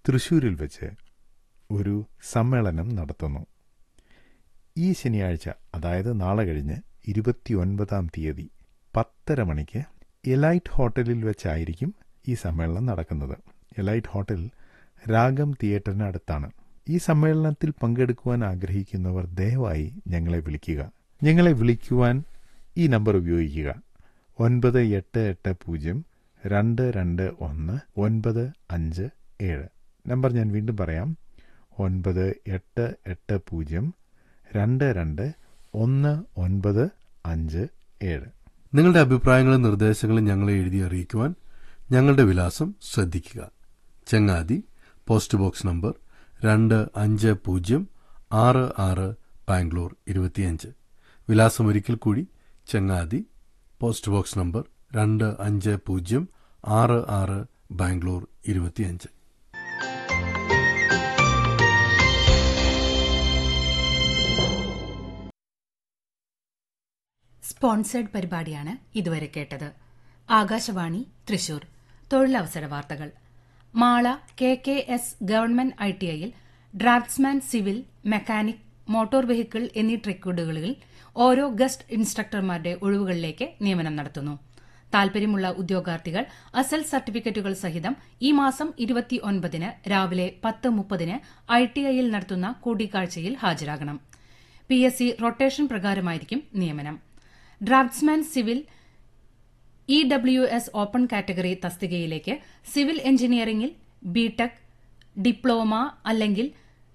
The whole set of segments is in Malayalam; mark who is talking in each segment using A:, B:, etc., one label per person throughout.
A: തൃശൂരിൽ വെച്ച് ഒരു സമ്മേളനം നടത്തുന്നു ഈ ശനിയാഴ്ച അതായത് നാളെ കഴിഞ്ഞ് ഇരുപത്തിയൊൻപതാം തീയതി പത്തര മണിക്ക് എലൈറ്റ് ഹോട്ടലിൽ വെച്ചായിരിക്കും ഈ സമ്മേളനം നടക്കുന്നത് എലൈറ്റ് ഹോട്ടൽ രാഗം തിയേറ്ററിന് അടുത്താണ് ഈ സമ്മേളനത്തിൽ പങ്കെടുക്കുവാൻ ആഗ്രഹിക്കുന്നവർ ദയവായി ഞങ്ങളെ വിളിക്കുക ഞങ്ങളെ വിളിക്കുവാൻ ഈ നമ്പർ ഉപയോഗിക്കുക ഒൻപത് എട്ട് എട്ട് പൂജ്യം രണ്ട് രണ്ട് ഒന്ന് ഒൻപത് അഞ്ച് ഏഴ് നമ്പർ ഞാൻ വീണ്ടും പറയാം ഒൻപത് എട്ട് എട്ട് പൂജ്യം രണ്ട് രണ്ട് ഒന്ന് ഒൻപത് അഞ്ച് ഏഴ്
B: നിങ്ങളുടെ അഭിപ്രായങ്ങളും നിർദ്ദേശങ്ങളും ഞങ്ങളെ എഴുതി അറിയിക്കുവാൻ ഞങ്ങളുടെ വിലാസം ശ്രദ്ധിക്കുക ചങ്ങാതി പോസ്റ്റ് ബോക്സ് നമ്പർ രണ്ട് അഞ്ച് പൂജ്യം ആറ് ആറ് ബാംഗ്ലൂർ ഇരുപത്തിയഞ്ച് വിലാസം ഒരിക്കൽ കൂടി ചങ്ങാതി പോസ്റ്റ് ബോക്സ് നമ്പർ രണ്ട് അഞ്ച് പൂജ്യം ആറ് ആറ് ബാംഗ്ലൂർ ഇരുപത്തിയഞ്ച്
C: സ്പോൺസേഡ് പരിപാടിയാണ് ഇതുവരെ കേട്ടത് ആകാശവാണി തൃശൂർ തൊഴിലവസര വാർത്തകൾ Mala K K S government I T ഐയിൽ draughtsman civil mechanic motor vehicle എന്നീ ട്രക്കുകളിൽ ഓരോ ഗസ്റ്റ് ഇൻസ്ട്രക്ടർമാരുടെ ഒഴിവുകളിലേക്ക് നിയമനം നടത്തുന്നു താൽപര്യമുള്ള ഉദ്യോഗാർത്ഥികൾ അസൽ സർട്ടിഫിക്കറ്റുകൾ സഹിതം ഈ മാസം ഇരുപത്തിയൊൻപതിന് രാവിലെ പത്ത് മുപ്പതിന് ഐ ടി ഐയിൽ നടത്തുന്ന കൂടിക്കാഴ്ചയിൽ ഹാജരാകണം പി എസ് സി റൊട്ടേഷൻ പ്രകാരമായിരിക്കും നിയമനം draughtsman civil E W S open category തസ്തികയിലേക്ക് സിവിൽ എഞ്ചിനീയറിംഗിൽ ബിടെക് ഡിപ്ലോമ അല്ലെങ്കിൽ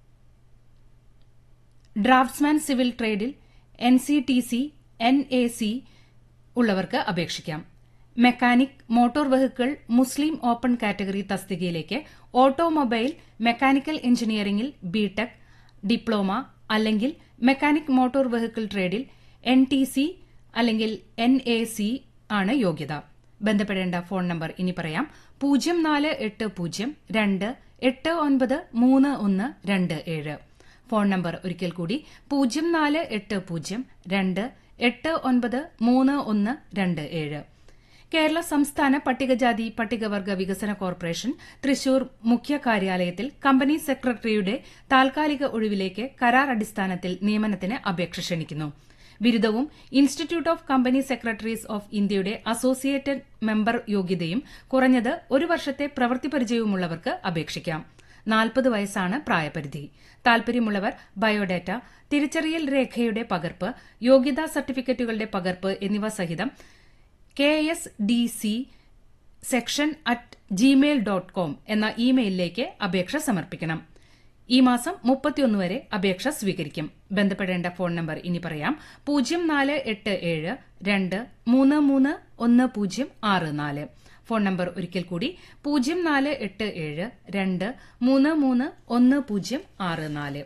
C: ഡ്രാഫ്റ്റ്സ്മാൻ സിവിൽ ട്രേഡിൽ N C T C N A C ഉള്ളവർക്ക് അപേക്ഷിക്കാം മെക്കാനിക് മോട്ടോർ വെഹിക്കിൾ മുസ്ലിം ഓപ്പൺ കാറ്റഗറി തസ്തികയിലേക്ക് ഓട്ടോമൊബൈൽ മെക്കാനിക്കൽ എഞ്ചിനീയറിംഗിൽ ബിടെക് ഡിപ്ലോമ അല്ലെങ്കിൽ മെക്കാനിക് മോട്ടോർ വെഹിക്കിൾ ട്രേഡിൽ എൻ ടി സി അല്ലെങ്കിൽ എൻ എ സി ആണ് യോഗ്യത ബന്ധപ്പെടേണ്ട ഫോൺ നമ്പർ ഇനി പറയാം പൂജ്യം നാല് എട്ട് പൂജ്യം രണ്ട് എട്ട് ഒൻപത് മൂന്ന് ഒന്ന് രണ്ട് ഏഴ് ഫോൺ നമ്പർ ഒരിക്കൽ കൂടി പൂജ്യം നാല് എട്ട് പൂജ്യം രണ്ട് എട്ട് ഒൻപത് മൂന്ന് ഒന്ന് രണ്ട് ഏഴ് കേരള സംസ്ഥാന പട്ടികജാതി പട്ടികവർഗ വികസന കോർപ്പറേഷൻ തൃശൂർ മുഖ്യ കാര്യാലയത്തിൽ കമ്പനി സെക്രട്ടറിയുടെ താൽക്കാലിക ഒഴിവിലേക്ക് കരാർ അടിസ്ഥാനത്തിൽ നിയമനത്തിന് അപേക്ഷ ക്ഷണിക്കുന്നു ബിരുദവും institute of company secretaries of ഇന്ത്യയുടെ അസോസിയേറ്റഡ് മെമ്പർ യോഗ്യതയും കുറഞ്ഞത് ഒരു വർഷത്തെ പ്രവൃത്തി പരിചയവുമുള്ളവർക്ക് അപേക്ഷിക്കാം നാൽപ്പത് വയസ്സാണ് പ്രായപരിധി താൽപര്യമുള്ളവർ ബയോഡാറ്റ തിരിച്ചറിയൽ രേഖയുടെ പകർപ്പ് യോഗ്യതാ സർട്ടിഫിക്കറ്റുകളുടെ പകർപ്പ് എന്നിവ സഹിതം K S D C section at Gmail dot com എന്ന ഇമെയിലിലേക്ക് അപേക്ഷ സമർപ്പിക്കണം ഈ മാസം മുപ്പത്തിയൊന്ന് വരെ അപേക്ഷ സ്വീകരിക്കും ബന്ധപ്പെടേണ്ട ഫോൺ നമ്പർ ഇനി പറയാം പൂജ്യം നാല് എട്ട് ഏഴ് രണ്ട് മൂന്ന് മൂന്ന് ഒന്ന് പൂജ്യം ആറ് നാല് ഫോൺ നമ്പർ ഒരിക്കൽ കൂടി പൂജ്യം നാല് എട്ട് ഏഴ് രണ്ട് മൂന്ന് മൂന്ന് ഒന്ന് പൂജ്യം ആറ് നാല്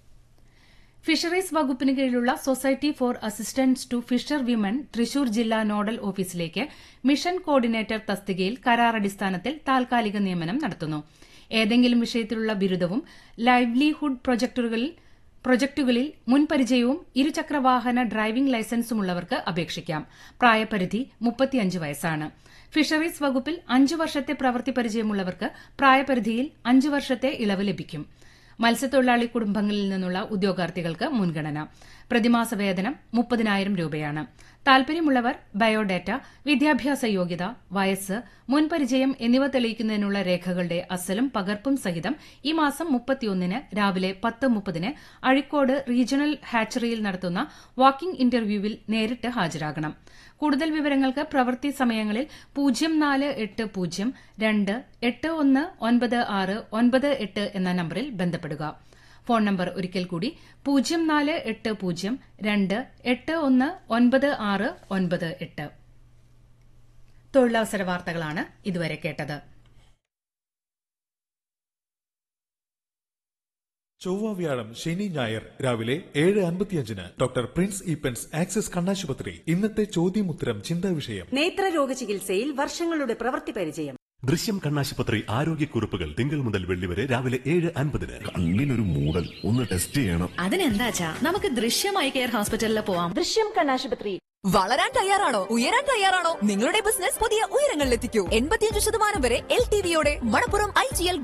C: ഫിഷറീസ് വകുപ്പിന് കീഴിലുള്ള society for assistance to fisher women Thrissur ജില്ലാ നോഡൽ ഓഫീസിലേക്ക് മിഷൻ കോർഡിനേറ്റർ തസ്തികയിൽ കരാറടിസ്ഥാനത്തിൽ താൽക്കാലിക നിയമനം നടത്തുന്നു ഏതെങ്കിലും വിഷയത്തിലുള്ള ബിരുദവും ലൈവ്ലിഹുഡ് പ്രൊജക്ടുകളിൽ പ്രൊജക്ടുകളിൽ മുൻപരിചയവും ഇരുചക്രവാഹന ഡ്രൈവിംഗ് ലൈസൻസുമുള്ളവർക്ക് അപേക്ഷിക്കാം പ്രായപരിധി മുപ്പത്തിയഞ്ച് വയസ്സാണ് ഫിഷറീസ് വകുപ്പിൽ അഞ്ചു വർഷത്തെ പ്രവൃത്തി പരിചയമുള്ളവർക്ക് പ്രായപരിധിയിൽ അഞ്ചു വർഷത്തെ ഇളവ് ലഭിക്കും മത്സ്യത്തൊഴിലാളി കുടുംബങ്ങളിൽ നിന്നുള്ള ഉദ്യോഗാർത്ഥികൾക്ക് മുൻഗണന പ്രതിമാസ വേതനം മുപ്പതിനായിരം രൂപയാണ് താൽപര്യമുള്ളവർ ബയോഡാറ്റ വിദ്യാഭ്യാസ യോഗ്യത വയസ്സ് മുൻപരിചയം എന്നിവ തെളിയിക്കുന്നതിനുള്ള രേഖകളുടെ അസലും പകർപ്പും സഹിതം ഈ മാസം മുപ്പത്തിയൊന്നിന് രാവിലെ പത്ത് മുപ്പതിന് അഴിക്കോട് റീജിയണൽ ഹാച്ചറിയിൽ നടത്തുന്ന വാക്കിംഗ് ഇന്റർവ്യൂവിൽ നേരിട്ട് ഹാജരാകണം കൂടുതൽ വിവരങ്ങൾക്ക് പ്രവൃത്തി സമയങ്ങളിൽ പൂജ്യം നാല് എട്ട് പൂജ്യം രണ്ട് എട്ട് ഒന്ന് ഒൻപത് ആറ് ഒൻപത് എട്ട് എന്ന നമ്പറിൽ ബന്ധപ്പെടുക ഫോൺ നമ്പർ ഒരിക്കൽ കൂടി പൂജ്യം നാല് എട്ട് പൂജ്യം രണ്ട് എട്ട് ഒന്ന് ഒൻപത് ആറ് ഒൻപത് എട്ട് തൊഴിലവസര വാർത്തകളാണ് ഇതുവരെ കേട്ടത്
D: ചൊവ്വ വ്യാഴം ശനി ഞായർ രാവിലെ ഏഴ് അൻപത്തിയഞ്ചിന് ഡോക്ടർ പ്രിൻസ് ഈപ്പൻസ് ആക്സിസ് കണ്ണാശുപത്രി ഇന്നത്തെ ചോദ്യമുത്തരം ചിന്താ വിഷയം
E: നേത്രരോഗ ചികിത്സയിൽ വർഷങ്ങളുടെ പ്രവൃത്തി പരിചയം
F: ദൃശ്യം കണ്ണാശുപത്രി ആരോഗ്യക്കുറിപ്പുകൾ തിങ്കൾ മുതൽ വെള്ളി വരെ രാവിലെ ഏഴ് അൻപതിന്
G: കണ്ണിനൊരു മൂടൽ ഒന്ന് ടെസ്റ്റ് ചെയ്യണം
H: അതിനെന്താച്ചാ നമുക്ക് ദൃശ്യമായി കെയർ ഹോസ്പിറ്റലിൽ പോവാം
E: ദൃശ്യം കണ്ണാശുപത്രി
I: വളരാൻ തയ്യാറാണോ ഉയരാൻ തയ്യാറാണോ നിങ്ങളുടെ ബിസിനസ് പുതിയ ഉയരങ്ങളിലെത്തിക്കൂ എൺപത്തിയഞ്ച് ശതമാനം വരെ എൽ ടി വിയോടെ മണപ്പുറം ഐ ജി എൽ